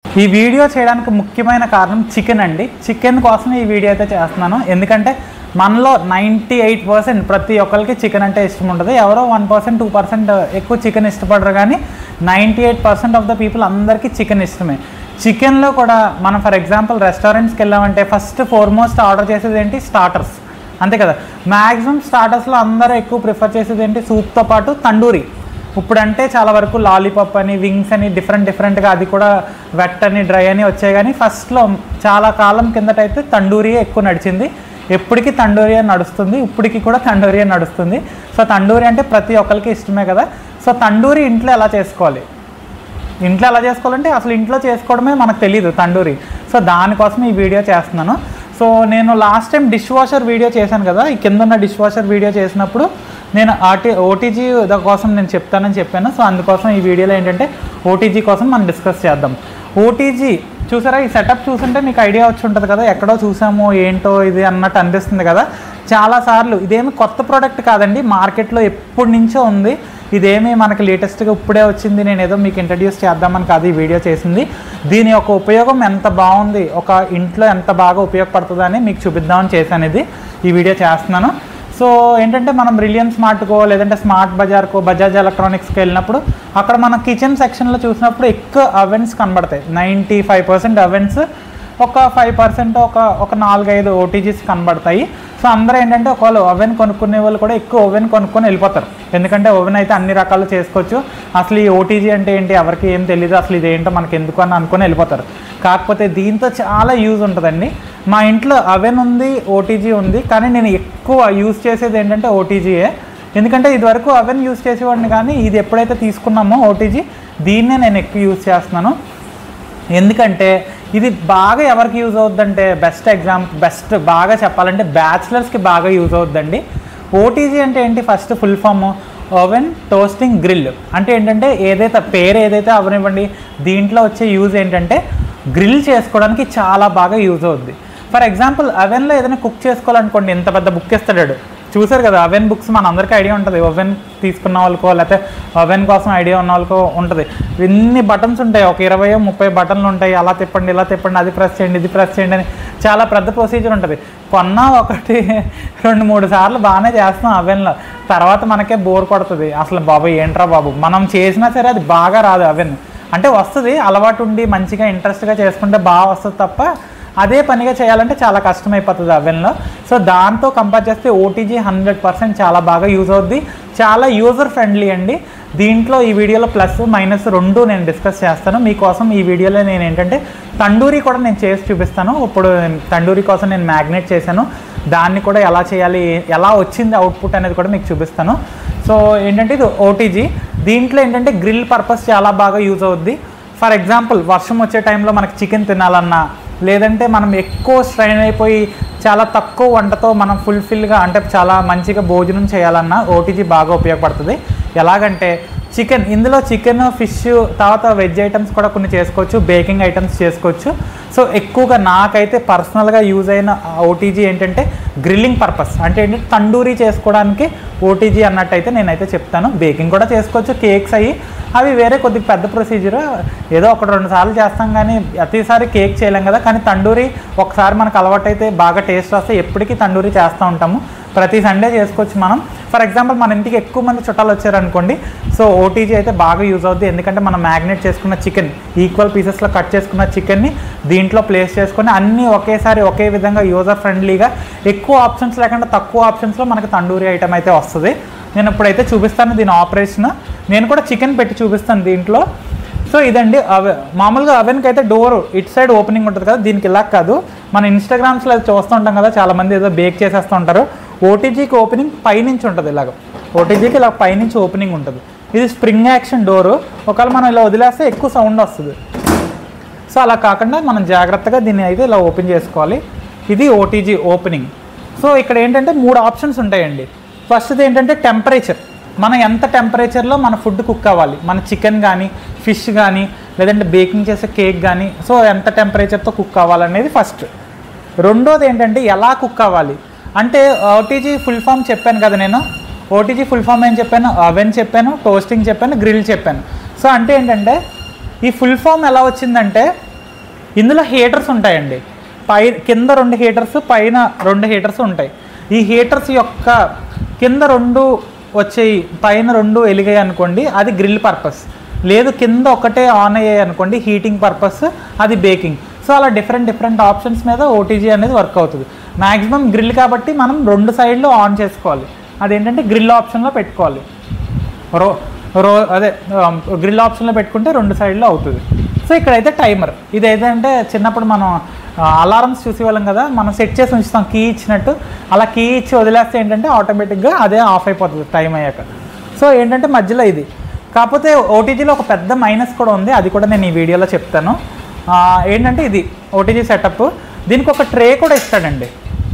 ఈ వీడియో చేయడానికి ముఖ్యమైన కారణం చికెన్ అండి చికెన్ కోసం ఈ వీడియో అయితే చేస్తున్నాను ఎందుకంటే మనలో నైంటీ ఎయిట్ పర్సెంట్ ప్రతి ఒక్కరికి చికెన్ అంటే ఇష్టం ఉంటుంది ఎవరో వన్ పర్సెంట్ టూ పర్సెంట్ ఎక్కువ చికెన్ ఇష్టపడరు కానీ ninety eight percent of the people అందరికీ చికెన్ ఇష్టమే చికెన్లో కూడా మనం ఫర్ ఎగ్జాంపుల్ రెస్టారెంట్స్కి వెళ్ళామంటే ఫస్ట్ ఫోర్మోస్ట్ ఆర్డర్ చేసేది ఏంటి స్టార్టర్స్ అంతే కదా మ్యాక్సిమం స్టార్టర్స్లో అందరూ ఎక్కువ ప్రిఫర్ చేసేది ఏంటి సూప్తో పాటు తండూరి ఇప్పుడంటే చాలా వరకు లాలీపాప్ అని వింగ్స్ అని డిఫరెంట్ డిఫరెంట్గా అది కూడా వెట్ అని డ్రై అని వచ్చాయి కానీ ఫస్ట్లో చాలా కాలం కిందటైతే తండూరియే ఎక్కువ నడిచింది ఎప్పటికీ తండూరి అని నడుస్తుంది ఇప్పటికి కూడా తండూరి అని నడుస్తుంది సో తండూరి అంటే ప్రతి ఒక్కరికి ఇష్టమే కదా సో తండూరి ఇంట్లో ఎలా చేసుకోవాలి ఇంట్లో ఎలా చేసుకోవాలంటే అసలు ఇంట్లో చేసుకోవడమే మనకు తెలియదు తండూరి సో దానికోసం ఈ వీడియో చేస్తున్నాను సో నేను last time dish washer video చేశాను కదా ఈ కింద ఉన్న డిష్ వాషర్ వీడియో చేసినప్పుడు నేను ఆర్టీ ఓటీజీ కోసం నేను చెప్తానని చెప్పాను సో అందుకోసం ఈ వీడియోలో ఏంటంటే ఓటీజీ కోసం మనం డిస్కస్ చేద్దాం ఓటీజీ చూసారా ఈ సెటప్ చూస్తుంటే మీకు ఐడియా వచ్చి ఉంటుంది కదా ఎక్కడో చూసాము ఏంటో ఇది అన్నట్టు అనిపిస్తుంది కదా చాలాసార్లు ఇదేమి కొత్త ప్రోడక్ట్ కాదండి మార్కెట్లో ఎప్పటి నుంచో ఉంది ఇదేమీ మనకి లేటెస్ట్గా ఇప్పుడే వచ్చింది నేను ఏదో మీకు ఇంట్రడ్యూస్ చేద్దామని కాదు ఈ వీడియో చేసింది దీని యొక్క ఉపయోగం ఎంత బాగుంది ఒక ఇంట్లో ఎంత బాగా ఉపయోగపడుతుందని మీకు చూపిద్దామని చేశాను ఇది ఈ వీడియో చేస్తున్నాను సో ఏంటంటే మనం రిలయన్స్ స్మార్ట్కో లేదంటే స్మార్ట్ బజార్కో బజాజ్ ఎలక్ట్రానిక్స్కి వెళ్ళినప్పుడు అక్కడ మన కిచెన్ సెక్షన్లో చూసినప్పుడు ఎక్కువ అవెన్స్ కనబడతాయి నైంటీ ఫైవ్ పర్సెంట్ అవెన్స్ ఒక ఫైవ్ పర్సెంట్ ఒక ఒక నాలుగైదు ఓటీజీస్ కనబడతాయి సో అందరూ ఏంటంటే ఒకవేళ ఓవెన్ కొనుక్కునే వాళ్ళు కూడా ఎక్కువ ఓవెన్ కొనుక్కొని వెళ్ళిపోతారు ఎందుకంటే ఓవెన్ అయితే అన్ని రకాలు చేసుకోవచ్చు అసలు ఈ ఓటీజీ అంటే ఏంటి ఎవరికి ఏం తెలియదు అసలు ఇది ఏంటో మనకి ఎందుకు అని అనుకొని వెళ్ళిపోతారు కాకపోతే దీంతో చాలా యూజ్ ఉంటుందండి మా ఇంట్లో అవెన్ ఉంది ఓటీజీ ఉంది కానీ నేను ఎక్కువ యూజ్ చేసేది ఏంటంటే ఓటీజీయే ఎందుకంటే ఇదివరకు అవెన్ యూజ్ చేసేవాడిని కానీ ఇది ఎప్పుడైతే తీసుకున్నామో ఓటీజీ దీన్నే నేను ఎక్కువ యూజ్ చేస్తున్నాను ఎందుకంటే ఇది బాగా ఎవరికి యూజ్ అవుద్దంటే బెస్ట్ ఎగ్జామ్ బెస్ట్ బాగా చెప్పాలంటే బ్యాచిలర్స్కి బాగా యూజ్ అవుద్దండి ఓటీజీ అంటే ఏంటి first full form oven toasting grill అంటే ఏంటంటే ఏదైతే పేరు ఏదైతే అవనివ్వండి దీంట్లో వచ్చే యూజ్ ఏంటంటే గ్రిల్ చేసుకోవడానికి చాలా బాగా యూజ్ అవుద్ది ఫర్ ఎగ్జాంపుల్ అవెన్లో ఏదైనా కుక్ చేసుకోవాలనుకోండి ఎంత పెద్ద బుక్ ఇస్తాడు చూసారు కదా అవెన్ బుక్స్ మన అందరికీ ఐడియా ఉంటుంది ఓవెన్ తీసుకున్న వాళ్ళకో లేకపోతే ఓవెన్ కోసం ఐడియా ఉన్న వాళ్ళకో ఉంటుంది ఎన్ని బటన్స్ ఉంటాయి ఒక ఇరవై ముప్పై బటన్లు ఉంటాయి అలా తిప్పండి ఇలా తిప్పండి అది ప్రెస్ చేయండి ఇది ప్రెస్ చేయండి అని చాలా పెద్ద ప్రొసీజర్ ఉంటుంది కొన్నా ఒకటి రెండు మూడు సార్లు బాగానే చేస్తాం అవెన్లో తర్వాత మనకే బోర్ కొడుతుంది అసలు బాబు ఏంట్రా బాబు మనం చేసినా సరే అది బాగా రాదు అవెన్ అంటే వస్తుంది అలవాటు ఉండి మంచిగా ఇంట్రెస్ట్గా చేసుకుంటే బాగా వస్తుంది తప్ప అదే పనిగా చేయాలంటే చాలా కష్టమైపోతుంది అవెన్లో సో దాంతో కంపేర్ చేస్తే ఓటీజీ హండ్రెడ్ పర్సెంట్ చాలా బాగా యూజ్ అవుద్ది చాలా యూజర్ ఫ్రెండ్లీ అండి దీంట్లో ఈ వీడియోలో ప్లస్ మైనస్ రెండు నేను డిస్కస్ చేస్తాను మీకోసం ఈ వీడియోలో నేను ఏంటంటే తండూరి కూడా నేను చేసి చూపిస్తాను ఇప్పుడు తండూరి కోసం నేను మ్యాగ్నేట్ చేశాను దాన్ని కూడా ఎలా చేయాలి ఎలా వచ్చింది అవుట్పుట్ అనేది కూడా మీకు చూపిస్తాను సో ఏంటంటే ఇది ఓటీజీ దీంట్లో ఏంటంటే గ్రిల్ పర్పస్ చాలా బాగా యూజ్ అవుద్ది ఫర్ ఎగ్జాంపుల్ వర్షం వచ్చే టైంలో మనకి చికెన్ తినాలన్నా లేదంటే మనం ఎక్కువ స్ట్రైన్ అయిపోయి చాలా తక్కువ వంటతో మనం ఫుల్ఫిల్గా అంటే చాలా మంచిగా భోజనం చేయాలన్నా ఓటీజీ బాగా ఉపయోగపడుతుంది ఎలాగంటే చికెన్ ఇందులో చికెన్ ఫిష్ తర్వాత వెజ్ ఐటమ్స్ కూడా కొన్ని చేసుకోవచ్చు బేకింగ్ ఐటమ్స్ చేసుకోవచ్చు సో ఎక్కువగా నాకైతే పర్సనల్గా యూజ్ అయిన ఓటీజీ ఏంటంటే గ్రిల్లింగ్ పర్పస్ అంటే ఏంటంటే తండూరీ చేసుకోవడానికి ఓటీజీ అన్నట్టయితే నేనైతే చెప్తాను బేకింగ్ కూడా చేసుకోవచ్చు కేక్స్ అయ్యి అవి వేరే కొద్దిగా పెద్ద ప్రొసీజర్ ఏదో ఒకటి రెండు సార్లు చేస్తాం కానీ ప్రతిసారి కేక్ చేయలేం కదా కానీ తండూరి ఒకసారి మనకు అలవాటైతే బాగా టేస్ట్ వస్తే ఎప్పటికీ తండూరి చేస్తూ ఉంటాము ప్రతి సండే చేసుకోవచ్చు మనం ఫర్ ఎగ్జాంపుల్ మన ఇంటికి ఎక్కువ మంది చుట్టాలు వచ్చారనుకోండి సో ఓటీజీ అయితే బాగా యూజ్ అవుద్ది ఎందుకంటే మనం మ్యాగ్నేట్ చేసుకున్న చికెన్ ఈక్వల్ పీసెస్లో కట్ చేసుకున్న చికెన్ని దీంట్లో ప్లేస్ చేసుకొని అన్నీ ఒకేసారి ఒకే విధంగా యూజర్ ఫ్రెండ్లీగా ఎక్కువ ఆప్షన్స్ లేకుండా తక్కువ ఆప్షన్స్లో మనకు తండూరి ఐటమ్ అయితే వస్తుంది నేను ఇప్పుడైతే చూపిస్తాను దీని ఆపరేషన్ నేను కూడా చికెన్ పెట్టి చూపిస్తాను దీంట్లో సో ఇదండి అవ మామూలుగా అవెన్కి అయితే డోర్ ఇట్ సైడ్ ఓపెనింగ్ ఉంటుంది కదా దీనికి ఇలా కాదు మన ఇన్స్టాగ్రామ్స్లో అది చూస్తూ ఉంటాం కదా చాలామంది ఏదో బేక్ చేసేస్తూ ఉంటారు ఓటీజీకి ఓపెనింగ్ పైనుంచి ఉంటుంది ఇలాగ ఓటీజీకి ఇలా పైనుంచి ఓపెనింగ్ ఉంటుంది ఇది స్ప్రింగ్ యాక్షన్ డోరు ఒకవేళ మనం ఇలా వదిలేస్తే ఎక్కువ సౌండ్ వస్తుంది సో అలా కాకుండా మనం జాగ్రత్తగా దీన్ని అయితే ఇలా ఓపెన్ చేసుకోవాలి ఇది ఓటీజీ ఓపెనింగ్ సో ఇక్కడ ఏంటంటే మూడు ఆప్షన్స్ ఉంటాయండి ఫస్ట్ది ఏంటంటే టెంపరేచర్ మనం ఎంత టెంపరేచర్లో మన ఫుడ్ కుక్ అవ్వాలి మన చికెన్ కానీ ఫిష్ కానీ లేదంటే బేకింగ్ చేసే కేక్ కానీ సో ఎంత టెంపరేచర్తో కుక్ అవ్వాలనేది ఫస్ట్ రెండోది ఏంటంటే ఎలా కుక్ అవ్వాలి అంటే ఓటీజీ ఫుల్ ఫామ్ చెప్పాను కదా నేను ఓటీజీ ఫుల్ ఫామ్ ఏం చెప్పాను అవెన్ చెప్పాను టోస్టింగ్ చెప్పాను గ్రిల్ చెప్పాను సో అంటే ఏంటంటే ఈ ఫుల్ ఫామ్ ఎలా వచ్చిందంటే ఇందులో హీటర్స్ ఉంటాయండి పై కింద రెండు హీటర్స్ పైన రెండు హీటర్స్ ఉంటాయి ఈ హీటర్స్ యొక్క కింద రెండు వచ్చేయి పైన రెండు వెలిగాయి అనుకోండి అది గ్రిల్ పర్పస్ లేదు కింద ఒకటే ఆన్ అయ్యాయి అనుకోండి హీటింగ్ పర్పస్ అది బేకింగ్ సో అలా డిఫరెంట్ డిఫరెంట్ ఆప్షన్స్ మీద ఓటీజీ అనేది వర్క్ అవుతుంది మ్యాక్సిమం గ్రిల్ కాబట్టి మనం రెండు సైడ్లు ఆన్ చేసుకోవాలి అదేంటంటే గ్రిల్ ఆప్షన్లో పెట్టుకోవాలి రో రో అదే గ్రిల్ ఆప్షన్లో పెట్టుకుంటే రెండు సైడ్లో అవుతుంది సో ఇక్కడైతే టైమర్ ఇది ఏదంటే చిన్నప్పుడు మనం అలారమ్స్ చూసేవాళ్ళం కదా మనం సెట్ చేసి ఉంచుతాం కీ ఇచ్చినట్టు అలా కీ ఇచ్చి వదిలేస్తే ఏంటంటే ఆటోమేటిక్గా అదే ఆఫ్ అయిపోతుంది టైం అయ్యాక సో ఏంటంటే మధ్యలో ఇది కాకపోతే ఓటీజీలో ఒక పెద్ద మైనస్ కూడా ఉంది అది కూడా నేను ఈ వీడియోలో చెప్తాను ఆ, ఏంటంటే ఇది ఓటీజీ సెటప్ దీనికి ఒక ట్రే కూడా ఇస్తాడండి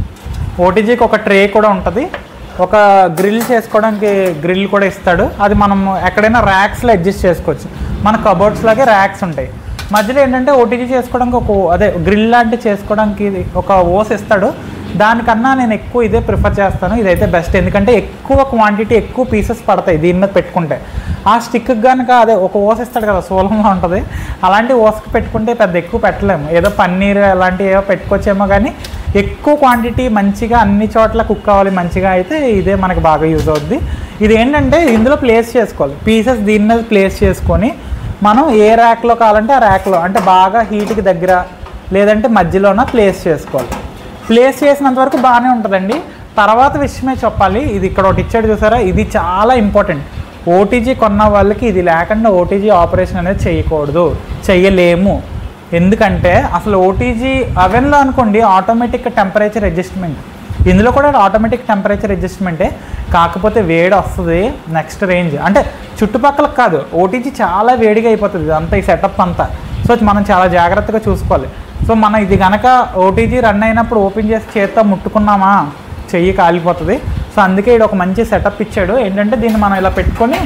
ఓటీజీకి ఒక ట్రే కూడా ఉంటుంది ఒక గ్రిల్ చేసుకోవడానికి గ్రిల్ కూడా ఇస్తాడు అది మనం ఎక్కడైనా ర్యాక్స్లో అడ్జస్ట్ చేసుకోవచ్చు మన కబోర్డ్స్ లాగే ర్యాక్స్ ఉంటాయి మధ్యలో ఏంటంటే ఓటీజీ చేసుకోవడానికి ఒక అదే గ్రిల్ లాంటి చేసుకోవడానికి ఇది ఒక ఓస్ ఇస్తాడు దానికన్నా నేను ఎక్కువ ఇదే ప్రిఫర్ చేస్తాను ఇదైతే బెస్ట్ ఎందుకంటే ఎక్కువ క్వాంటిటీ ఎక్కువ పీసెస్ పడతాయి దీని మీద పెట్టుకుంటే ఆ స్టిక్ కనుక అదే ఒక ఓస్ ఇస్తాడు కదా సోలంలో ఉంటుంది అలాంటి ఓస్కి పెట్టుకుంటే పెద్ద ఎక్కువ పెట్టలేము ఏదో పన్నీర్ అలాంటివి ఏవో పెట్టుకోవచ్చేమో కానీ ఎక్కువ క్వాంటిటీ మంచిగా అన్ని చోట్ల కుక్ కావాలి మంచిగా అయితే ఇదే మనకు బాగా యూజ్ అవుద్ది ఇది ఏంటంటే ఇందులో ప్లేస్ చేసుకోవాలి పీసెస్ దీని మీద ప్లేస్ చేసుకొని మనం ఏ ర్యాక్లో కావాలంటే ఆ ర్యాక్లో అంటే బాగా హీట్కి దగ్గర లేదంటే మధ్యలోన ప్లేస్ చేసుకోవాలి ప్లేస్ చేసినంత వరకు బాగానే ఉంటుందండి తర్వాత విషయమే చెప్పాలి ఇది ఇక్కడ ఒకటి ఇచ్చాడు చూసారా ఇది చాలా ఇంపార్టెంట్ ఓటీజీ కొన్న వాళ్ళకి ఇది లేకుండా ఓటీజీ ఆపరేషన్ అనేది చేయకూడదు చేయలేము ఎందుకంటే అసలు ఓటీజీ అవెన్లో అనుకోండి ఆటోమేటిక్ టెంపరేచర్ అడ్జస్ట్మెంట్ ఇందులో కూడా ఆటోమేటిక్ టెంపరేచర్ అడ్జస్ట్మెంటే కాకపోతే వేడి వస్తుంది నెక్స్ట్ రేంజ్ అంటే చుట్టుపక్కల కాదు ఓటీజీ చాలా వేడిగా అయిపోతుంది అంతా ఈ సెటప్ అంతా సో మనం చాలా జాగ్రత్తగా చూసుకోవాలి సో మనం ఇది కనుక ఓటీజీ రన్ అయినప్పుడు ఓపెన్ చేసి చేత్తో ముట్టుకున్నామా చెయ్యి కాలిపోతుంది సో అందుకే ఇది ఒక మంచి సెటప్ ఇచ్చాడు ఏంటంటే దీన్ని మనం ఇలా పెట్టుకొని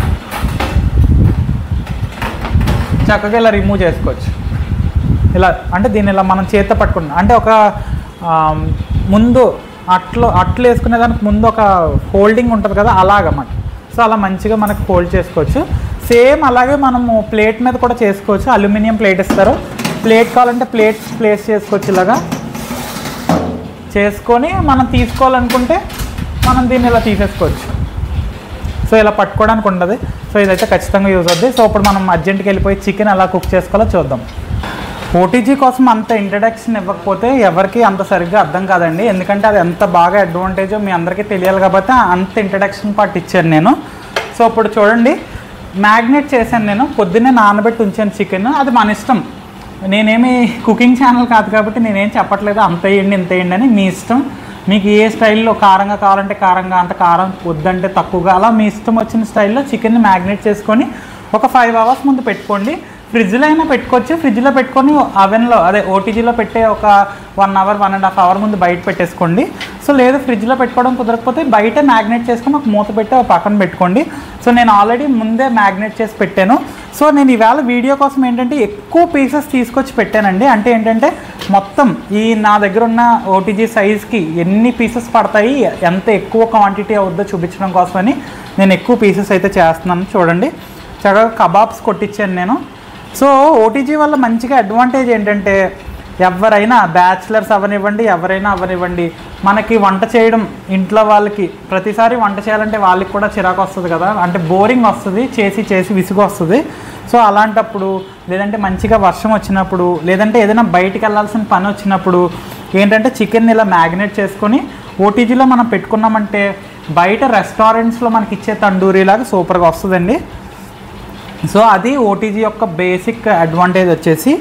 చక్కగా ఇలా రిమూవ్ చేసుకోవచ్చు ఇలా అంటే దీన్ని ఇలా మనం చేత్తో పట్టుకున్నాం అంటే ఒక ఆ, ముందు అట్లు అట్లు వేసుకునే దానికి ముందు ఒక హోల్డింగ్ ఉంటుంది కదా అలాగన్నమాట సో అలా మంచిగా మనకు హోల్డ్ చేసుకోవచ్చు సేమ్ అలాగే మనము ప్లేట్ మీద కూడా చేసుకోవచ్చు అల్యూమినియం ప్లేట్ ఇస్తారు ప్లేట్ కావాలంటే ప్లేట్ ప్లేస్ చేసుకోవచ్చు ఇలాగా చేసుకొని మనం తీసుకోవాలనుకుంటే మనం దీన్ని ఇలా తీసేసుకోవచ్చు సో ఇలా పట్టుకోవడానికి ఉండదు సో ఇదైతే ఖచ్చితంగా యూజ్ అవుద్ది సో ఇప్పుడు మనం అర్జెంట్కి వెళ్ళిపోయి చికెన్ ఎలా కుక్ చేసుకోవాలో చూద్దాం ఓటీజీ కోసం అంత ఇంట్రడక్షన్ ఇవ్వకపోతే ఎవరికి అంత సరిగ్గా అర్థం కాదండి ఎందుకంటే అది ఎంత బాగా అడ్వాంటేజో మీ అందరికీ తెలియాలి కాబట్టి అంత ఇంట్రడక్షన్ పార్ట్ ఇచ్చాను నేను సో ఇప్పుడు చూడండి మ్యాగ్నేట్ చేశాను నేను పొద్దున్నే నానబెట్టి ఉంచాను చికెన్ అది మన ఇష్టం నేనేమి కుకింగ్ ఛానల్ కాదు కాబట్టి నేనేం చెప్పట్లేదు అంత వేయండి ఇంత వేయండి అని మీ ఇష్టం మీకు ఏ స్టైల్లో కారంగా కావాలంటే కారంగా అంత కారం వద్దంటే తక్కువగా అలా మీ ఇష్టం వచ్చిన స్టైల్లో చికెన్ని మ్యాగ్నేట్ చేసుకొని ఒక ఫైవ్ అవర్స్ ముందు పెట్టుకోండి ఫ్రిడ్జ్లో అయినా పెట్టుకోవచ్చు ఫ్రిడ్జ్లో పెట్టుకొని అవెన్లో అదే ఓటీజీలో పెట్టే ఒక one hour one and half hour ముందు బయట పెట్టేసుకోండి సో లేదు ఫ్రిడ్జ్లో పెట్టుకోవడం కుదరకపోతే బయట మ్యాగ్నేట్ చేసుకొని ఒక మూత పెట్టి ఒక పక్కన పెట్టుకోండి సో నేను ఆల్రెడీ ముందే మ్యాగ్నేట్ చేసి పెట్టాను సో నేను ఈవేళ వీడియో కోసం ఏంటంటే ఎక్కువ పీసెస్ తీసుకొచ్చి పెట్టానండి అంటే ఏంటంటే మొత్తం ఈ నా దగ్గర ఉన్న ఓటీజీ సైజ్కి ఎన్ని పీసెస్ పడతాయి ఎంత ఎక్కువ క్వాంటిటీ అవుద్దో చూపించడం కోసమని నేను ఎక్కువ పీసెస్ అయితే చేస్తున్నాను చూడండి చక్కగా కబాబ్స్ కొట్టించాను నేను సో ఓటీజీ వల్ల మంచిగా అడ్వాంటేజ్ ఏంటంటే ఎవరైనా బ్యాచిలర్స్ అవనివ్వండి ఎవరైనా అవనివ్వండి మనకి వంట చేయడం ఇంట్లో వాళ్ళకి ప్రతిసారి వంట చేయాలంటే వాళ్ళకి కూడా చిరాకు వస్తుంది కదా అంటే బోరింగ్ వస్తుంది చేసి చేసి విసుగు వస్తుంది సో అలాంటప్పుడు లేదంటే మంచిగా వర్షం వచ్చినప్పుడు లేదంటే ఏదైనా బయటికి వెళ్ళాల్సిన పని వచ్చినప్పుడు ఏంటంటే చికెన్ ఇలా మ్యాగ్నేట్ చేసుకొని ఓటీజీలో మనం పెట్టుకున్నామంటే బయట రెస్టారెంట్స్లో మనకి ఇచ్చే తండూరీ లాగా సూపర్గా వస్తుందండి సో అది ఓటీజీ యొక్క బేసిక్ అడ్వాంటేజ్ వచ్చేసి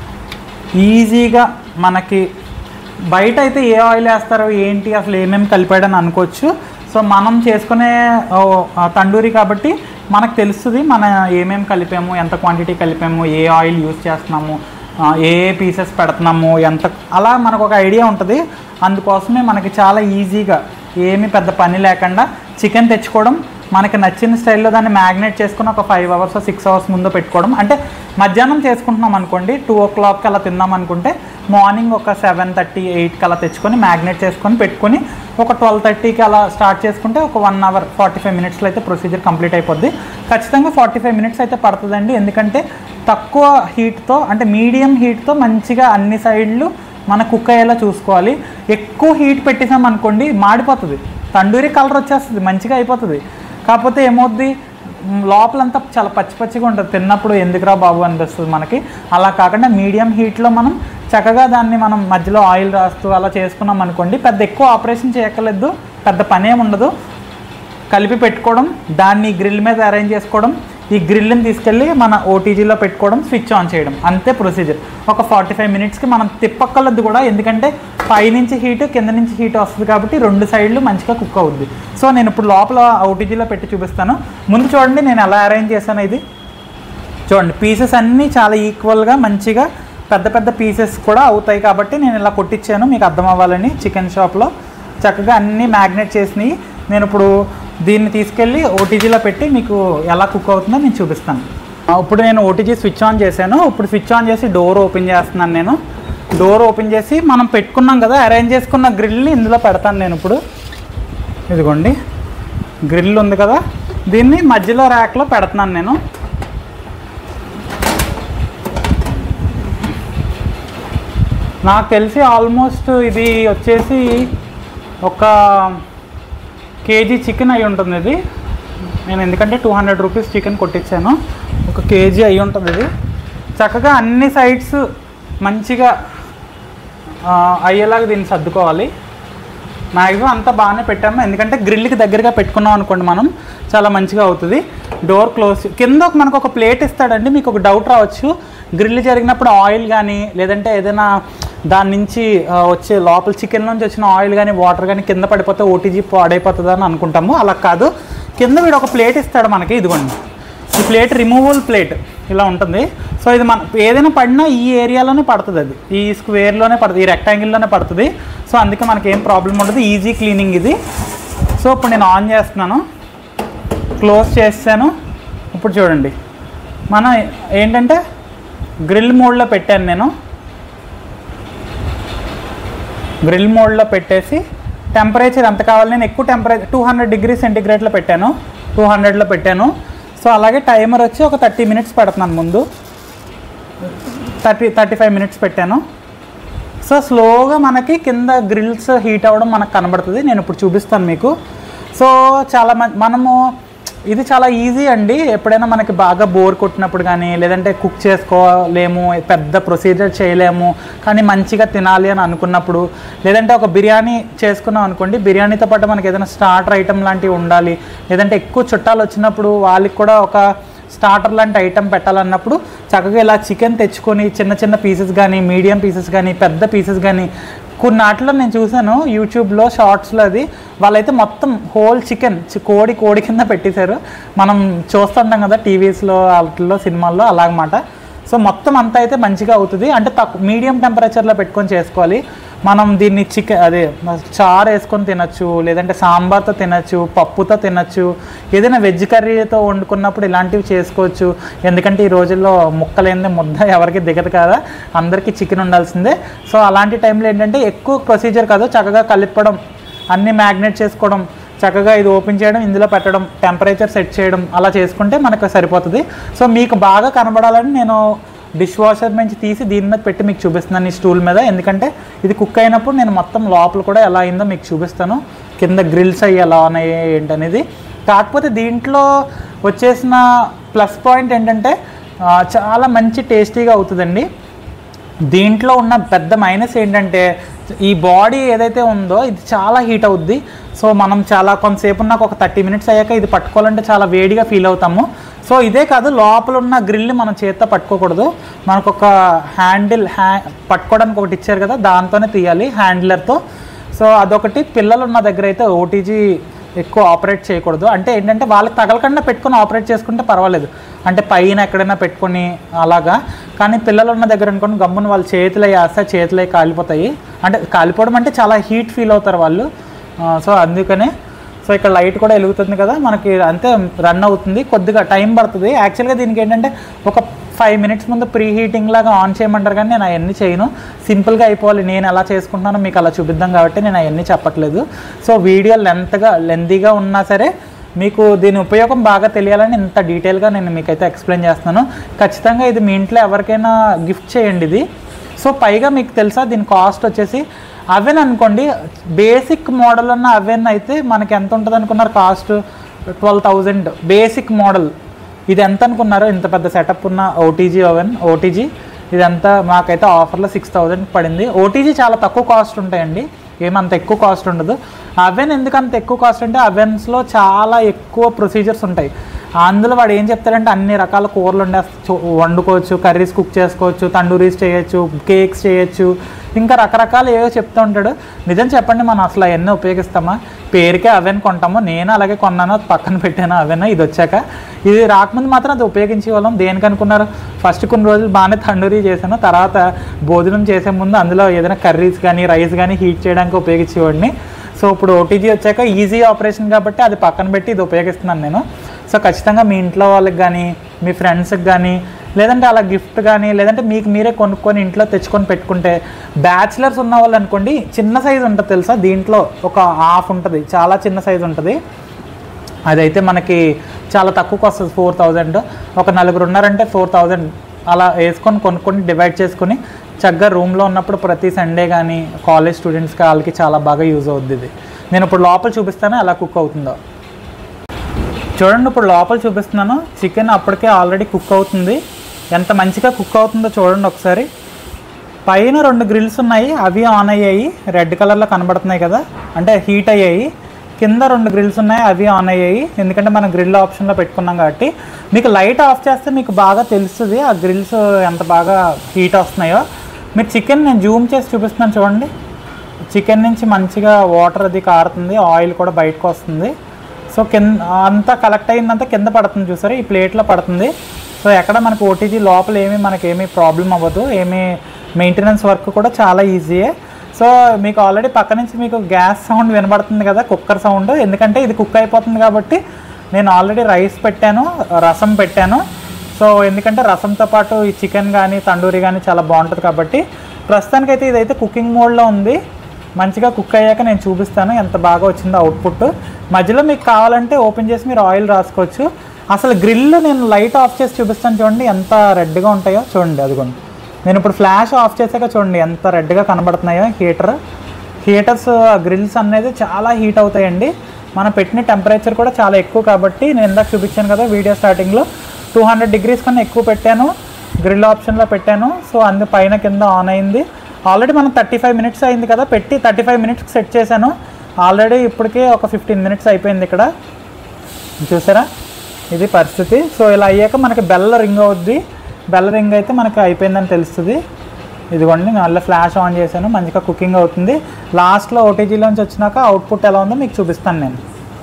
ఈజీగా మనకి బయట అయితే ఏ ఆయిల్ వేస్తారో ఏంటి అసలు ఏమేమి కలిపాడని అనుకోవచ్చు సో మనం చేసుకునే ఓ, ఆ తండూరి కాబట్టి మనకు తెలుస్తుంది మన ఏమేమి కలిపాము ఎంత క్వాంటిటీ కలిపాము ఏ ఆయిల్ యూస్ చేస్తున్నాము ఆ, ఏ ఏ పీసెస్ పెడుతున్నాము ఎంత అలా మనకు ఒక ఐడియా ఉంటుంది అందుకోసమే మనకి చాలా ఈజీగా ఏమీ పెద్ద పని లేకుండా చికెన్ తెచ్చుకోవడం మనకి నచ్చిన స్టైల్లో దాన్ని మ్యాగ్నేట్ చేసుకుని ఒక ఫైవ్ అవర్స్ సిక్స్ అవర్స్ ముందు పెట్టుకోవడం అంటే మధ్యాహ్నం చేసుకుంటున్నాం అనుకోండి టూ ఓ క్లాక్కి అలా తిందాం అనుకుంటే మార్నింగ్ ఒక సెవెన్ థర్టీ ఎయిట్కి అలా తెచ్చుకొని మ్యాగ్నేట్ చేసుకొని పెట్టుకొని ఒక ట్వెల్వ్ థర్టీకి అలా స్టార్ట్ చేసుకుంటే ఒక వన్ అవర్ ఫార్టీ ఫైవ్ మినిట్స్లో అయితే ప్రొసీజర్ కంప్లీట్ అయిపోద్ది ఖచ్చితంగా ఫార్టీ ఫైవ్ మినిట్స్ అయితే పడుతుందండి ఎందుకంటే తక్కువ హీట్తో అంటే మీడియం హీట్తో మంచిగా అన్ని సైడ్లు మన కుక్ అయ్యేలా చూసుకోవాలి ఎక్కువ హీట్ పెట్టేసాం అనుకోండి మాడిపోతుంది తండూరి కలర్ వచ్చేస్తుంది మంచిగా అయిపోతుంది కాకపోతే ఏమవుద్ది మ్, లోపలంతా చాలా పచ్చి పచ్చిగా ఉంటుంది తిన్నప్పుడు ఎందుకురా బాబు అనిపిస్తుంది మనకి అలా కాకుండా మీడియం హీట్లో మనం చక్కగా దాన్ని మనం మధ్యలో ఆయిల్ రాస్తూ అలా చేసుకున్నాం అనుకోండి పెద్ద ఎక్కువ ఆపరేషన్ చేయక్కర్లేదు పెద్ద పని ఏమి ఉండదు కలిపి పెట్టుకోవడం దాన్ని గ్రిల్ మీద అరేంజ్ చేసుకోవడం ఈ గ్రిల్ని తీసుకెళ్ళి మన ఓటీజీలో పెట్టుకోవడం స్విచ్ ఆన్ చేయడం అంతే ప్రొసీజర్ ఒక ఫార్టీ ఫైవ్ మినిట్స్కి మనం తిప్పక్కర్లేదు కూడా ఎందుకంటే పై నుంచి హీట్ కింద నుంచి హీట్ వస్తుంది కాబట్టి రెండు సైడ్లు మంచిగా కుక్ అవుద్ది సో నేను ఇప్పుడు లోపల ఓటీజీలో పెట్టి చూపిస్తాను ముందు చూడండి నేను ఎలా అరేంజ్ చేశాను ఇది చూడండి పీసెస్ అన్నీ చాలా ఈక్వల్గా మంచిగా పెద్ద పెద్ద పీసెస్ కూడా అవుతాయి కాబట్టి నేను ఇలా కొట్టించాను మీకు అర్థం అవ్వాలని చికెన్ షాప్లో చక్కగా అన్నీ మ్యాగ్నేట్ చేసినవి నేను ఇప్పుడు దీన్ని తీసుకెళ్ళి ఓటీజీలో పెట్టి మీకు ఎలా కుక్ అవుతుందో నేను చూపిస్తాను ఆ, ఇప్పుడు నేను ఓటీజీ స్విచ్ ఆన్ చేశాను ఇప్పుడు స్విచ్ ఆన్ చేసి డోర్ ఓపెన్ చేస్తున్నాను నేను డోర్ ఓపెన్ చేసి మనం పెట్టుకున్నాం కదా అరేంజ్ చేసుకున్న గ్రిల్ని ఇందులో పెడతాను నేను ఇప్పుడు ఇదిగోండి గ్రిల్ ఉంది కదా దీన్ని మధ్యలో ర్యాక్లో పెడుతున్నాను నేను నాకు తెలిసి ఆల్మోస్ట్ ఇది వచ్చేసి ఒక కేజీ చికెన్ అయి ఉంటుంది ఇది నేను ఎందుకంటే టూ హండ్రెడ్ రూపీస్ చికెన్ కొట్టించాను ఒక కేజీ అయి ఉంటుంది ఇది చక్కగా అన్ని సైడ్స్ మంచిగా ఆ, అయ్యేలాగా దీన్ని సర్దుకోవాలి మ్యాక్సిమం అంతా బాగానే పెట్టాము ఎందుకంటే గ్రిల్కి దగ్గరగా పెట్టుకున్నాం అనుకోండి మనం చాలా మంచిగా అవుతుంది డోర్ క్లోజ్ కింద ఒక మనకు ఒక ప్లేట్ ఇస్తాడండి మీకు ఒక డౌట్ రావచ్చు గ్రిల్ జరిగినప్పుడు ఆయిల్ కానీ లేదంటే ఏదైనా దాని నుంచి ఆ, వచ్చే లోపల చికెన్ నుంచి వచ్చిన ఆయిల్ కానీ వాటర్ కానీ కింద పడిపోతే ఓటీజీ పాడైపోతుంది అని అనుకుంటాము అలా కాదు కింద వీడు ఒక ప్లేట్ ఇస్తాడు మనకి ఇదిగోండి ఈ ప్లేట్ రిమూవల్ ప్లేట్ ఇలా ఉంటుంది సో ఇది మన ఏదైనా పడినా ఈ ఏరియాలోనే పడుతుంది అది ఈ స్క్వేర్లోనే పడుతుంది ఈ రెక్టాంగిల్లోనే పడుతుంది సో అందుకే మనకి ఏం ప్రాబ్లం ఉండదు ఈజీ క్లీనింగ్ ఇది సో ఇప్పుడు నేను ఆన్ చేస్తున్నాను క్లోజ్ చేస్తాను ఇప్పుడు చూడండి మనం ఏంటంటే గ్రిల్ మోడ్లో పెట్టాను నేను గ్రిల్ మోడ్లో పెట్టేసి టెంపరేచర్ ఎంత కావాలి నేను ఎక్కువ టెంపరేచర్ టూ హండ్రెడ్ డిగ్రీ సెంటిగ్రేడ్లో పెట్టాను టూ హండ్రెడ్లో పెట్టాను సో అలాగే టైమర్ వచ్చి ఒక థర్టీ మినిట్స్ పెడుతున్నాను ముందు థర్టీ థర్టీ ఫైవ్ మినిట్స్ పెట్టాను సో స్లోగా మనకి కింద గ్రిల్స్ హీట్ అవ్వడం మనకు కనబడుతుంది నేను ఇప్పుడు చూపిస్తాను మీకు సో చాలా మం మనము ఇది చాలా ఈజీ అండి ఎప్పుడైనా మనకి బాగా బోర్ కొట్టినప్పుడు కానీ లేదంటే కుక్ చేసుకోలేము పెద్ద ప్రొసీజర్ చేయలేము కానీ మంచిగా తినాలి అని అనుకున్నప్పుడు లేదంటే ఒక బిర్యానీ చేసుకున్నాం అనుకోండి బిర్యానీతో పాటు మనకి ఏదైనా స్టార్టర్ ఐటమ్ లాంటివి ఉండాలి లేదంటే ఎక్కువ చుట్టాలు వచ్చినప్పుడు వాళ్ళకి కూడా ఒక స్టార్టర్ లాంటి ఐటమ్ పెట్టాలన్నప్పుడు చక్కగా ఇలా చికెన్ తెచ్చుకొని చిన్న చిన్న పీసెస్ కానీ మీడియం పీసెస్ కానీ పెద్ద పీసెస్ కానీ కొన్నాటిలో నేను చూశాను యూట్యూబ్లో షార్ట్స్లో అది వాళ్ళైతే మొత్తం హోల్ చికెన్ కోడి కోడి కింద పెట్టేశారు మనం చూస్తుంటాం కదా టీవీస్లో వాటిల్లో సినిమాల్లో అలాగమాట సో మొత్తం అంతా అయితే మంచిగా అవుతుంది అంటే తక్కువ మీడియం టెంపరేచర్లో పెట్టుకొని చేసుకోవాలి మనం దీన్ని చికెన్ అదే చారు వేసుకొని తినచ్చు లేదంటే సాంబార్తో తినచ్చు పప్పుతో తినచ్చు ఏదైనా వెజ్ కర్రీతో వండుకున్నప్పుడు ఇలాంటివి చేసుకోవచ్చు ఎందుకంటే ఈ రోజుల్లో ముక్కలేని ముద్ద ఎవరికి దిగదు కదా అందరికీ చికెన్ ఉండాల్సిందే సో అలాంటి టైంలో ఏంటంటే ఎక్కువ ప్రొసీజర్ కాదు చక్కగా కలిపడం అన్నీ మ్యాగ్నేట్ చేసుకోవడం చక్కగా ఇది ఓపెన్ చేయడం ఇందులో పెట్టడం టెంపరేచర్ సెట్ చేయడం అలా చేసుకుంటే మనకు సరిపోతుంది సో మీకు బాగా కనబడాలని నేను డిష్ వాషర్ నుంచి తీసి దీని మీద పెట్టి మీకు చూపిస్తున్నాను ఈ స్టూల్ మీద ఎందుకంటే ఇది కుక్ అయినప్పుడు నేను మొత్తం లోపల కూడా ఎలా అయిందో మీకు చూపిస్తాను కింద గ్రిల్స్ అయ్యి ఎలా ఉన్నాయి ఏంటనేది కాకపోతే దీంట్లో వచ్చేసిన ప్లస్ పాయింట్ ఏంటంటే ఆ, చాలా మంచి టేస్టీగా అవుతుందండి దీంట్లో ఉన్న పెద్ద మైనస్ ఏంటంటే ఈ బాడీ ఏదైతే ఉందో ఇది చాలా హీట్ అవుద్ది సో మనం చాలా కొంతసేపు నాకు ఒక థర్టీ మినిట్స్ అయ్యాక ఇది పట్టుకోవాలంటే చాలా వేడిగా ఫీల్ అవుతాము సో ఇదే కాదు లోపల ఉన్న గ్రిల్ని మనం చేత్తో పట్టుకోకూడదు మనకు ఒక హ్యాండిల్ హ్యా పట్టుకోవడానికి ఒకటి ఇచ్చారు కదా దాంతోనే తీయాలి హ్యాండిలర్తో సో అదొకటి పిల్లలు ఉన్న దగ్గర అయితే ఓటీజీ ఎక్కువ ఆపరేట్ చేయకూడదు అంటే ఏంటంటే వాళ్ళకి తగలకుండా పెట్టుకొని ఆపరేట్ చేసుకుంటే పర్వాలేదు అంటే పైన ఎక్కడైనా పెట్టుకొని అలాగా కానీ పిల్లలు ఉన్న దగ్గర అనుకోండి గమ్మున వాళ్ళు చేతులు వేస్తే చేతులు అవి కాలిపోతాయి అంటే కాలిపోవడం అంటే చాలా హీట్ ఫీల్ అవుతారు వాళ్ళు ఆ, సో అందుకనే సో ఇక్కడ లైట్ కూడా వెలుగుతుంది కదా మనకి అంతే రన్ అవుతుంది కొద్దిగా టైం పడుతుంది యాక్చువల్గా దీనికి ఏంటంటే ఒక ఫైవ్ మినిట్స్ ముందు ప్రీ హీటింగ్ లాగా ఆన్ చేయమంటారు కానీ నేను అవన్నీ చేయను సింపుల్గా అయిపోవాలి నేను ఎలా చేసుకుంటున్నానో మీకు అలా చూపిద్దాం కాబట్టి నేను అవన్నీ చెప్పట్లేదు సో వీడియో లెంత్గా లెంతీగా ఉన్నా సరే మీకు దీని ఉపయోగం బాగా తెలియాలని ఇంత డీటెయిల్గా నేను మీకైతే ఎక్స్ప్లెయిన్ చేస్తున్నాను ఖచ్చితంగా ఇది మీ ఇంట్లో ఎవరికైనా గిఫ్ట్ చేయండి ఇది సో పైగా మీకు తెలుసా దీని కాస్ట్ వచ్చేసి అవెన్ అనుకోండి బేసిక్ మోడల్ ఉన్న అవెన్ అయితే మనకి ఎంత ఉంటుంది అనుకున్నారు cost twelve thousand basic model ఇది ఎంత అనుకున్నారు ఇంత పెద్ద సెటప్ ఉన్న ఓటీజీ ఓవెన్ ఓటీజీ ఇదంతా మాకైతే ఆఫర్లో సిక్స్ థౌజండ్ పడింది ఓటీజీ చాలా తక్కువ కాస్ట్ ఉంటాయండి ఏమంత ఎక్కువ కాస్ట్ ఉండదు అవెన్ ఎందుకు అంత ఎక్కువ కాస్ట్ అంటే అవెన్స్లో చాలా ఎక్కువ ప్రొసీజర్స్ ఉంటాయి అందులో వాడు ఏం చెప్తాడంటే అన్ని రకాల కూరలు వండే వండుకోవచ్చు కర్రీస్ కుక్ చేసుకోవచ్చు తండూరీస్ చేయొచ్చు కేక్స్ చేయొచ్చు ఇంకా రకరకాలు ఏవో చెప్తూ ఉంటాడు నిజం చెప్పండి మనం అసలు అవన్నీ ఉపయోగిస్తామా పేరుకే అవెన్ కొంటాము నేను అలాగే కొన్నాను అది పక్కన పెట్టాను అవెన్ ఇది వచ్చాక ఇది రాకముందు మాత్రం అది ఉపయోగించే వాళ్ళం దేనికి అనుకున్నారు ఫస్ట్ కొన్ని రోజులు బాగానే తండూరీ చేశాను తర్వాత భోజనం చేసే ముందు అందులో ఏదైనా కర్రీస్ కానీ రైస్ కానీ హీట్ చేయడానికి ఉపయోగించేవాడిని సో ఇప్పుడు ఓటీజీ వచ్చాక ఈజీ ఆపరేషన్ కాబట్టి అది పక్కన పెట్టి ఇది ఉపయోగిస్తున్నాను నేను సో ఖచ్చితంగా మీ ఇంట్లో వాళ్ళకి కానీ మీ ఫ్రెండ్స్కి కానీ లేదంటే అలా గిఫ్ట్ కానీ లేదంటే మీకు మీరే కొనుక్కొని ఇంట్లో తెచ్చుకొని పెట్టుకుంటే బ్యాచిలర్స్ ఉన్న వాళ్ళు అనుకోండి చిన్న సైజు ఉంటుంది తెలుసా దీంట్లో ఒక హాఫ్ ఉంటుంది చాలా చిన్న సైజు ఉంటుంది అదైతే మనకి చాలా తక్కువకి వస్తుంది ఫోర్ థౌజండ్ ఒక నలుగురు ఉన్నారంటే ఫోర్ థౌజండ్ అలా వేసుకొని కొనుక్కొని డివైడ్ చేసుకొని చక్కగా రూమ్లో ఉన్నప్పుడు ప్రతి సండే కానీ కాలేజ్ స్టూడెంట్స్కి వాళ్ళకి చాలా బాగా యూజ్ అవుద్ది ఇది నేను ఇప్పుడు లోపల చూపిస్తాను ఎలా కుక్ అవుతుందో చూడండి ఇప్పుడు లోపల చూపిస్తున్నాను చికెన్ అప్పటికే ఆల్రెడీ కుక్ అవుతుంది ఎంత మంచిగా కుక్ అవుతుందో చూడండి ఒకసారి పైన రెండు గ్రిల్స్ ఉన్నాయి అవి ఆన్ అయ్యాయి రెడ్ కలర్లో కనబడుతున్నాయి కదా అంటే హీట్ అయ్యాయి కింద రెండు గ్రిల్స్ ఉన్నాయి అవి ఆన్ అయ్యాయి ఎందుకంటే మనం గ్రిల్ ఆప్షన్లో పెట్టుకున్నాం కాబట్టి మీకు లైట్ ఆఫ్ చేస్తే మీకు బాగా తెలుస్తుంది ఆ గ్రిల్స్ ఎంత బాగా హీట్ వస్తున్నాయో మీరు చికెన్ నేను జూమ్ చేసి చూపిస్తున్నాను చూడండి చికెన్ నుంచి మంచిగా వాటర్ అది కారుతుంది ఆయిల్ కూడా బయటకు వస్తుంది సో కింద అంతా కలెక్ట్ అయిందంతా కింద పడుతుంది చూసారా ఈ ప్లేట్లో పడుతుంది సో ఎక్కడ మనకు ఓటీజీ లోపల ఏమీ మనకి ఏమీ ప్రాబ్లం అవ్వదు ఏమీ మెయింటెనెన్స్ వర్క్ కూడా చాలా ఈజీయే సో మీకు ఆల్రెడీ పక్క నుంచి మీకు గ్యాస్ సౌండ్ వినబడుతుంది కదా కుక్కర్ సౌండ్ ఎందుకంటే ఇది కుక్ అయిపోతుంది కాబట్టి నేను ఆల్రెడీ రైస్ పెట్టాను రసం పెట్టాను సో ఎందుకంటే రసంతో పాటు ఈ చికెన్ కానీ తండూరి కానీ చాలా బాగుంటుంది కాబట్టి ప్రస్తుతానికైతే ఇదైతే కుకింగ్ మోడ్లో ఉంది మంచిగా కుక్ అయ్యాక నేను చూపిస్తాను ఎంత బాగా వచ్చిందో అవుట్పుట్ మధ్యలో మీకు కావాలంటే ఓపెన్ చేసి మీరు ఆయిల్ రాసుకోవచ్చు అసలు గ్రిల్ నేను లైట్ ఆఫ్ చేసి చూపిస్తాను చూడండి ఎంత రెడ్గా ఉంటాయో చూడండి అదిగోండి నేను ఇప్పుడు ఫ్లాష్ ఆఫ్ చేసాక చూడండి ఎంత రెడ్గా కనబడుతున్నాయో హీటర్ హీటర్స్ గ్రిల్స్ అనేది చాలా హీట్ అవుతాయండి మనం పెట్టిన టెంపరేచర్ కూడా చాలా ఎక్కువ కాబట్టి నేను ఇందాక చూపించాను కదా వీడియో స్టార్టింగ్లో టూ హండ్రెడ్ డిగ్రీస్ కన్నా ఎక్కువ పెట్టాను గ్రిల్ ఆప్షన్లో పెట్టాను సో అందు పైన కింద ఆన్ అయింది ఆల్రెడీ మనం థర్టీ ఫైవ్ మినిట్స్ అయింది కదా పెట్టి థర్టీ ఫైవ్ మినిట్స్కి సెట్ చేశాను ఆల్రెడీ ఇప్పటికే ఒక ఫిఫ్టీన్ మినిట్స్ అయిపోయింది ఇక్కడ చూసారా ఇది పరిస్థితి సో ఇలా అయ్యాక మనకి బెల్ల రింగ్ అవుద్ది బెల్ల రింగ్ అయితే మనకి అయిపోయిందని తెలుస్తుంది ఇదిగోండి నేను మళ్ళీ ఫ్లాష్ ఆన్ చేశాను మంచిగా కుకింగ్ అవుతుంది లాస్ట్లో ఓటీజీలోంచి వచ్చినాక అవుట్పుట్ ఎలా ఉందో మీకు చూపిస్తాను నేను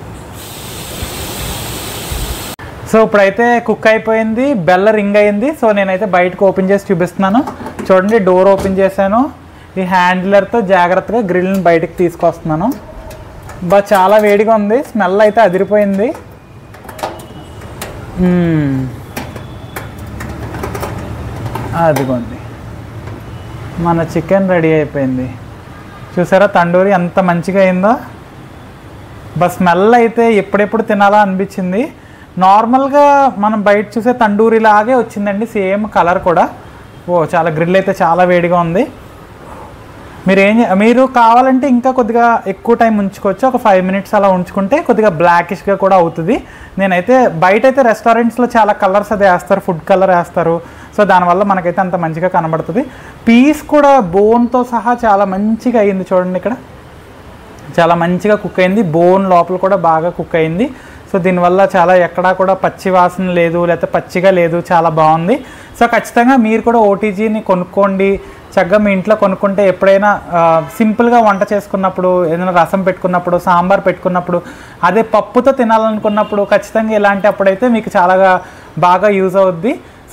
సో ఇప్పుడైతే కుక్ అయిపోయింది బెల్ల రింగ్ అయింది సో నేనైతే బయటకు ఓపెన్ చేసి చూపిస్తున్నాను చూడండి డోర్ ఓపెన్ చేశాను ఈ హ్యాండిలర్తో జాగ్రత్తగా గ్రిల్ని బయటకు తీసుకొస్తున్నాను బా చాలా వేడిగా ఉంది స్మెల్ అయితే అదిరిపోయింది మ్మ్. అదిగోండి మన చికెన్ రెడీ అయిపోయింది చూసారా తండూరి ఎంత మంచిగా అయిందో బస్ స్మెల్ అయితే ఎప్పుడెప్పుడు తినాలా అనిపించింది నార్మల్గా మనం బయట చూసే తండూరి లాగే వచ్చిందండి సేమ్ కలర్ కూడా ఓ చాలా గ్రిల్ అయితే చాలా వేడిగా ఉంది మీరు ఏం చే- మీరు కావాలంటే ఇంకా కొద్దిగా ఎక్కువ టైం ఉంచుకోవచ్చు ఒక ఫైవ్ మినిట్స్ అలా ఉంచుకుంటే కొద్దిగా బ్లాకిష్గా కూడా అవుతుంది నేనైతే బయట అయితే రెస్టారెంట్స్లో చాలా కలర్స్ అది వేస్తారు ఫుడ్ కలర్ వేస్తారు సో దానివల్ల మనకైతే అంత మంచిగా కనబడుతుంది పీస్ కూడా బోన్తో సహా చాలా మంచిగా అయ్యింది చూడండి ఇక్కడ చాలా మంచిగా కుక్ అయింది బోన్ లోపల కూడా బాగా కుక్ అయింది సో దీనివల్ల చాలా ఎక్కడా కూడా పచ్చి వాసన లేదు లేకపోతే పచ్చిగా లేదు చాలా బాగుంది సో ఖచ్చితంగా మీరు కూడా ఓటీజీని కొనుక్కోండి చక్కగా మీ ఇంట్లో కొనుక్కుంటే ఎప్పుడైనా ఆ, సింపుల్గా వంట చేసుకున్నప్పుడు ఏదైనా రసం పెట్టుకున్నప్పుడు సాంబార్ పెట్టుకున్నప్పుడు అదే పప్పుతో తినాలనుకున్నప్పుడు ఖచ్చితంగా ఇలాంటి అప్పుడైతే మీకు చాలా బాగా యూజ్ అవుద్ది సో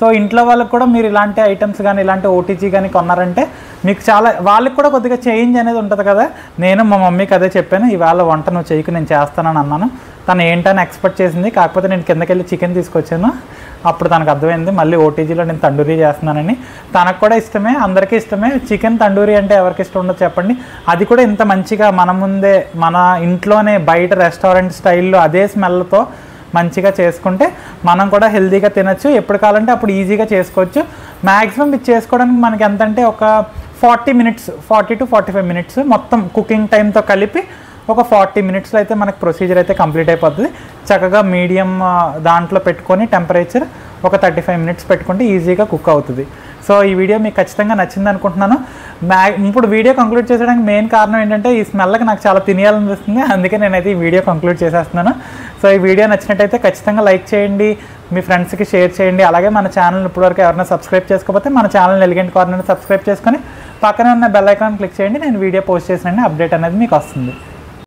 సో ఇంట్లో వాళ్ళకి కూడా మీరు ఇలాంటి ఐటమ్స్ కానీ ఇలాంటి ఓటీజీ కానీ కొన్నారంటే మీకు చాలా వాళ్ళకి కూడా కొద్దిగా చేంజ్ అనేది ఉంటుంది కదా నేను మా మమ్మీకి అదే చెప్పాను ఇవాళ వంట నువ్వు చేయకు నేను చేస్తానని అన్నాను తను ఏంటని ఎక్స్పెక్ట్ చేసింది కాకపోతే నేను కిందకి వెళ్ళి చికెన్ తీసుకొచ్చాను అప్పుడు తనకు అర్థమైంది మళ్ళీ ఓటీజీలో నేను తండూరీ చేస్తున్నానని తనకు కూడా ఇష్టమే అందరికీ ఇష్టమే చికెన్ తండూరీ అంటే ఎవరికి ఇష్టం ఉండదు చెప్పండి అది కూడా ఇంత మంచిగా మన ముందే మన ఇంట్లోనే బయట రెస్టారెంట్ స్టైల్లో అదే స్మెల్తో మంచిగా చేసుకుంటే మనం కూడా హెల్తీగా తినచ్చు ఎప్పుడు కావాలంటే అప్పుడు ఈజీగా చేసుకోవచ్చు మ్యాక్సిమం ఇది చేసుకోవడానికి మనకి ఎంత అంటే ఒక forty minutes forty to forty five minutes మొత్తం కుకింగ్ టైంతో కలిపి ఒక ఫార్టీ మినిట్స్లో అయితే మనకి ప్రొసీజర్ అయితే కంప్లీట్ అయిపోతుంది చక్కగా మీడియం దాంట్లో పెట్టుకొని టెంపరేచర్ ఒక థర్టీ ఫైవ్ మినిట్స్ పెట్టుకుంటే ఈజీగా కుక్ అవుతుంది సో ఈ వీడియో మీకు ఖచ్చితంగా నచ్చింది అనుకుంటున్నాను మ్యా ఇప్పుడు వీడియో కంక్లూడ్ చేసడానికి మెయిన్ కారణం ఏంటంటే ఈ స్మెల్కి నాకు చాలా తినేయాలనిపిస్తుంది అందుకే నేనైతే ఈ వీడియో కంక్లూడ్ చేసేస్తున్నాను సో ఈ వీడియో నచ్చినట్టయితే ఖచ్చితంగా లైక్ చేయండి మీ ఫ్రెండ్స్కి షేర్ చేయండి అలాగే మన ఛానల్ ఇప్పటివరకు ఎవరైనా సబ్స్క్రైబ్ చేసుకోకపోతే మన ఛానల్ ఎలిగెంట్ కార్నర్ సబ్స్క్రైబ్ చేసుకొని పక్కనే ఉన్న బెల్ ఐకాన్ క్లిక్ చేయండి నేను వీడియో పోస్ట్ చేసిన అప్డేట్ అనేది మీకు వస్తుంది